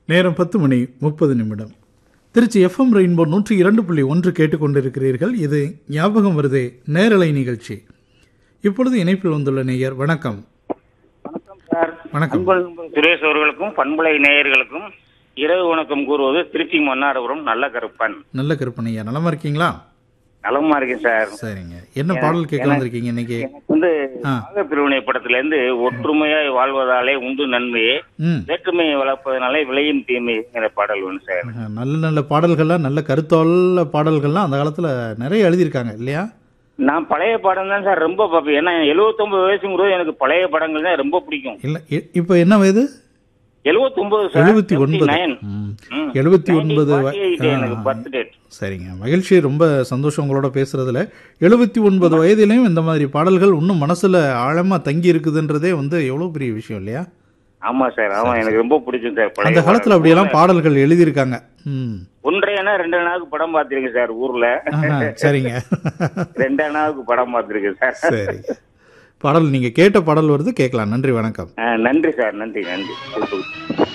நேரம் பத்து மணி முப்பது நிமிடம் திருச்சி எஃப்எம் ரெயின்போ நூற்றி இரண்டு புள்ளி ஒன்று கேட்டுக்கொண்டிருக்கிறீர்கள் இது ஞாபகம் வருதே நேரலை நிகழ்ச்சி இப்பொழுது இணைப்பில் வந்துள்ள நேயர் வணக்கம் வணக்கம் சார் வணக்கம். அன்பு சுரேஷ் அவர்களுக்கும் பண்புலை நேயர்களுக்கும் இரவு வணக்கம் கூறுவது திருச்சி மன்னார்புரம் நல்ல கருப்பன் நல்ல கருப்பனையா நலமா இருக்கீங்களா நலமா இருக்கேன் சார் சரிங்க என்ன பாடல் கேட்க வந்திருக்கீங்க இன்னைக்கு எனக்கு வந்து ஆ. நாகப்பிரிவினை படத்துல இருந்து ஒற்றுமையாய் வாழ்வதாலே உண்டு நன்மையே ம் வேற்றுமையை வளர்ப்பதனாலே விளையும் தீமைங்கிற பாடல் வேணும் சார் நல்ல நல்ல பாடல்கள்லாம் நல்ல கருத்துள்ள பாடல்கள்லாம் அந்த காலத்தில் நிறைய எழுதியிருக்காங்க இல்லையா நான் பழைய படம் தான் சார் ரொம்ப பார்ப்பேன் ஏன்னா 79 வயசுங்கிறது எனக்கு பழைய படங்கள் தான் ரொம்ப பிடிக்கும் இல்லை இப்போ என்ன வயது 79 சார் எழுபத்தி ஒன்பது 79. ம். ம். எழுபத்தி ஒன்பது 1948 எனக்கு ஆ. பர்த் டேட் சரிங்க மகிழ்ச்சி ரொம்ப சந்தோஷம் உங்களோட பேசுறதுல எழுபத்தி ஒன்பது வயதிலையும் இந்த மாதிரி பாடல்கள் இன்னும் மனசுல ஆழமா தங்கி இருக்குதுன்றதே வந்து எவ்வளவு பெரிய விஷயம் இல்லையா ஆமா சார் ஆமா எனக்கு ரொம்ப பிடிக்கும் சார் பழைய அந்த காலத்துல பாடல். அப்படியெல்லாம் பாடல்கள் எழுதியிருக்காங்க ம் ஒன்றரை அணா ரெண்டு அணாவுக்கு படம் பார்த்திருக்கேன் சார் ஊர்ல ஆஹா, சரிங்க ரெண்டு அணாவுக்கு படம் பார்த்திருக்கேன் சார் சரி பாடல் நீங்க கேட்ட பாடல் வருது கேட்கலாம் நன்றி வணக்கம் ஆ, நன்றி சார் நன்றி நன்றி